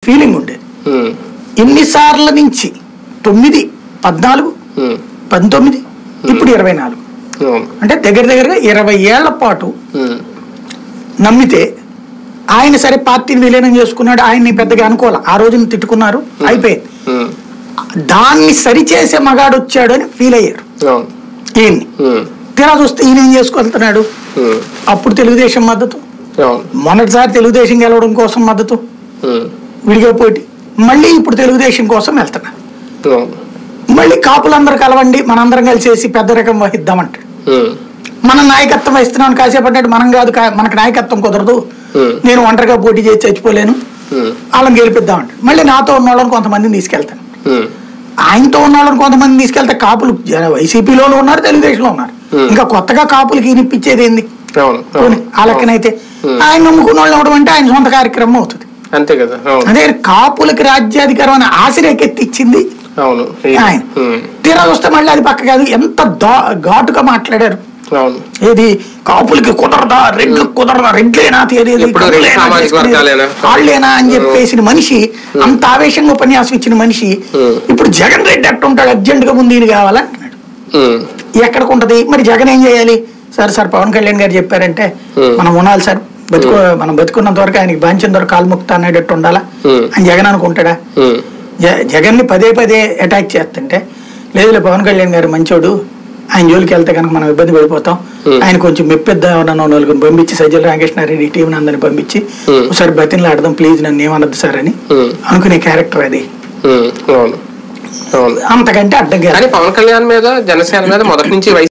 Feeling ఉండేది ఉమ్, ఇన్నిసార్ల నుంచి తొమ్మిది పద్నాలుగు ఉమ్, పంతొమ్మిది ఇప్పుడు ఇరవై నాలుగు అవును అంటే దగ్గర దగ్గరగా ఇరవై ఏళ్ల పాటు ఉమ్, నమ్మితే ఆయన సరే పార్టీని విలీనం చేసుకున్నాడు ఆయన్ని పెద్దగా అనుకోవాలి ఆ రోజున తిట్టుకున్నారు అయిపోయింది ఉమ్, దాన్ని సరిచేసే మగాడు వచ్చాడు అని ఫీల్ అయ్యారు అవును ఈయన్ని ఉమ్, తీరా చూస్తే ఈయన ఏం చేసుకెళ్తున్నాడు ఉమ్, అప్పుడు తెలుగుదేశం మద్దతు అవును మొన్నటిసారి తెలుగుదేశం గెలవడం కోసం మద్దతు ఉమ్, విడిగా పోటీ మళ్ళీ ఇప్పుడు తెలుగుదేశం కోసం వెళ్తున్నా అవును మళ్ళీ కాపులందరూ కలవండి మనందరం కలిసేసి పెద్ద రకం వహిద్దామంటాడు ఉమ్, మనం నాయకత్వం వహిస్తున్నాం కాసేపు అంటాడు మనం కాదు కా- మనకు నాయకత్వం కుదరదు Hmm. నేను ఒంటరిగా పోటీ చేసి చచ్చిపోలేను ఉమ్, వాళ్ళని గెలిపిద్దామంటాడు మళ్ళీ నాతో ఉన్న వాళ్ళని కొంతమందిని తీసుకెళ్తాను ఉమ్, ఆయనతో ఉన్న వాళ్ళని కొంతమంది తీసుకెళ్తే కాపులు జన- వైసీపీలోనూ ఉన్నారు తెలుగుదేశంలో ఉన్నారు Hmm. ఇంకా కొత్తగా కాపులకి ఈనిప్పించేది ఏంది అవును పోనీ, అవును ఆ లెక్కనైతే Hmm. ఆయన నమ్ముకున్న వాళ్ళు ఇవ్వడం అంటే ఆయన సొంత కార్యక్రమం అవుతుంది అంతే కదా అవును అదే కాపులకి రాజ్యాధికారం అనే ఆశ రేకెత్తిచ్చింది అవును ఆయన ఉమ్, తీరా వస్తే మళ్ళీ అది పక్క కాదు ఎంత దా- ఘాటుగా మాట్లాడారు అవును ఏది కాపులకి కుదరదా రెడ్లకు కుదరదా రెడ్లేనా తెలియదు ఎప్పుడు రెండు కమ్ములేనా సామాజిక చేసుకునేది, వర్గాలేనా? వాళ్ళేనా అని చెప్పేసిన మనిషి అంత ఆవేశంగా ఉపన్యాసం ఇచ్చిన మనిషి Hmm. ఇప్పుడు జగన్ రెడ్డి ఎట్టుంటాడు అర్జెంట్ గా ముందు ఈయన కావాలంటున్నాడు ఉమ్, ఎక్కడికి ఉంటది మరి జగన్ ఏం చేయాలి సార్ సార్ పవన్ కళ్యాణ్ గారు చెప్పారంటే Hmm. మనం ఉండాలి సార్ బతుకు మనం బతుకున్నంత వరకు ఆయనకి బాంచిన వరకు కాలుముక్త అనేటట్టు ఉండాలా Hmm. అని జగన్ అనుకుంటాడా ఉమ్, జ- జగన్ని పదే పదే అటాక్ చేస్తుంటే లేదులే పవన్ కళ్యాణ్ గారు మంచోడు ఆయన జోలికి వెళ్తే కనుక మనం ఇబ్బంది పడిపోతాం Hmm. ఆయన కొంచెం మెప్పిద్దామన్న నలుగురు పంపించి సజ్జల రామకృష్ణారెడ్డి టీం అందరిని పంపించి Hmm. ఒకసారి బతిని ఆడదాం ప్లీజ్ నన్ను ఏమనద్దు సార్ అని ఉమ్, అనుకునే క్యారెక్టర్ అది ఉమ్, అవును అవును అంతకంటే అడ్డం కానీ పవన్ కళ్యాణ్ మీద జనసేన మీద మొదటి నుంచి